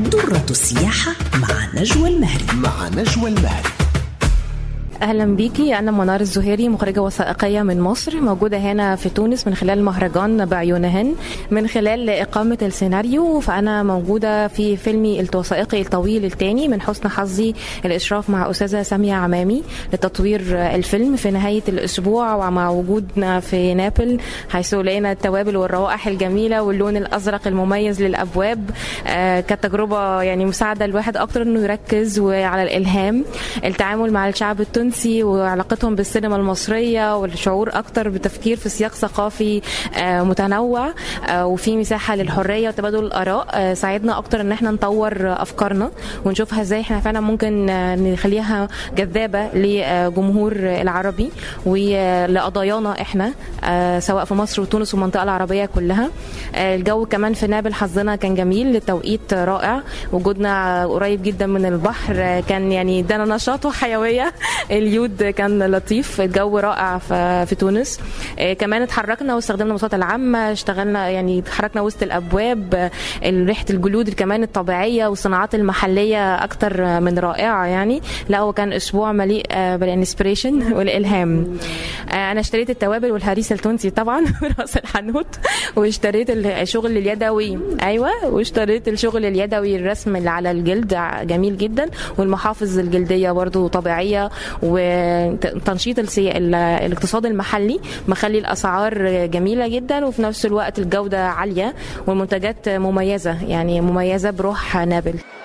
درة السياحة مع نجوى المهري مع نجوى المهري اهلا بيكي انا منار الزهيري مخرجه وثائقيه من مصر موجوده هنا في تونس من خلال مهرجان بعيونهن من خلال اقامه السيناريو فانا موجوده في فيلمي الوثائقي الطويل الثاني من حسن حظي الاشراف مع استاذه ساميه عمامي لتطوير الفيلم في نهايه الاسبوع ومع وجودنا في نابل حيث لقينا التوابل والروائح الجميله واللون الازرق المميز للابواب آه كانت تجربه يعني مساعده الواحد اكتر انه يركز وعلى الالهام التعامل مع الشعب التونسي التونسي وعلاقتهم بالسينما المصرية والشعور أكتر بتفكير في سياق ثقافي متنوع وفي مساحة للحرية وتبادل الآراء ساعدنا أكتر إن احنا نطور أفكارنا ونشوفها إزاي احنا فعلا ممكن نخليها جذابة لجمهور العربي ولقضايانا احنا سواء في مصر وتونس والمنطقة العربية كلها الجو كمان في نابل حظنا كان جميل التوقيت رائع وجودنا قريب جدا من البحر كان يعني ادانا نشاط وحيوية اليود كان لطيف الجو رائع في تونس كمان اتحركنا واستخدمنا المواصلات العامه اشتغلنا يعني اتحركنا وسط الابواب ريحه الجلود كمان الطبيعيه والصناعات المحليه اكتر من رائعه يعني لا هو كان اسبوع مليء بالانسبريشن والالهام انا اشتريت التوابل والهريسه التونسي طبعا راس الحنوت واشتريت الشغل اليدوي ايوه واشتريت الشغل اليدوي الرسم اللي على الجلد جميل جدا والمحافظ الجلديه برضو طبيعيه وتنشيط الاقتصاد المحلي مخلي الاسعار جميله جدا وفي نفس الوقت الجوده عاليه والمنتجات مميزه يعني مميزه بروح نابل